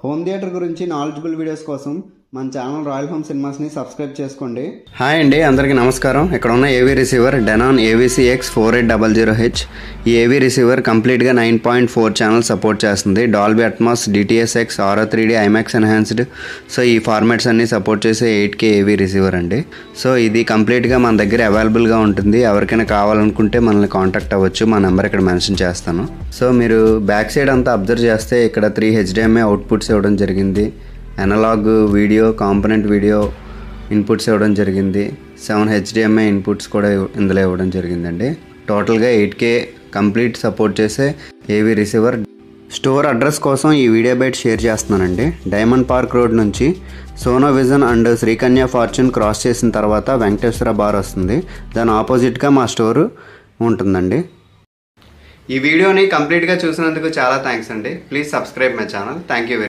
home theatre గురించి knowledgeable videos కోసం మన ఛానల్ రాయల్ హోమ్ సినిమాస్ని సబ్స్క్రైబ్ చేసుకోండి హాయ్ అండి అందరికీ నమస్కారం ఇక్కడ ఉన్న AV receiver Denon AVC X four eight double zero H ఈ ఏవీ రిసీవర్ కంప్లీట్గా nine point four channel support చేస్తుంది Dolby Atmos DTS X Auro three D IMAX enhanced so ఈ ఫార్మాట్స్ అన్ని సపోర్ట్ చేసే ఎయిట్ కే ఏవీ రిసీవర్ అండి so ఇది కంప్లీట్గా మన దగ్గర అవైలబుల్గా ఉంటుంది ఎవరికైనా కావాలనుకుంటే మనల్ని కాంటాక్ట్ అవ్వచ్చు మా నెంబర్ ఇక్కడ మెన్షన్ చేస్తాను సో మీరు బ్యాక్ సైడ్ అంతా అబ్జర్వ్ చేస్తే ఇక్కడ త్రీ హెచ్డిఎంఐ అవుట్పుట్స్ ఇవ్వడం జరిగింది analog video component video inputs ఇవ్వడం జరిగింది సెవెన్ హెచ్డిఎంఐ ఇన్పుట్స్ కూడా ఇవ్- ఇందులో ఇవ్వడం జరిగిందండి టోటల్గా ఎయిట్ కే కంప్లీట్ సపోర్ట్ చేసే ఏవీ రిసీవర్ స్టోర్ అడ్రస్ కోసం ఈ వీడియో బైట్ షేర్ చేస్తున్నానండి డైమండ్ పార్క్ రోడ్ నుంచి Sono Vision and Srikanya fortune cross చేసిన తర్వాత వెంకటేశ్వర బార్ వస్తుంది దాని ఆపోజిట్గా మా స్టోరు ఉంటుందండి ఈ వీడియోని కంప్లీట్గా చూసినందుకు చాలా థ్యాంక్స్ అండి please subscribe my channel thank you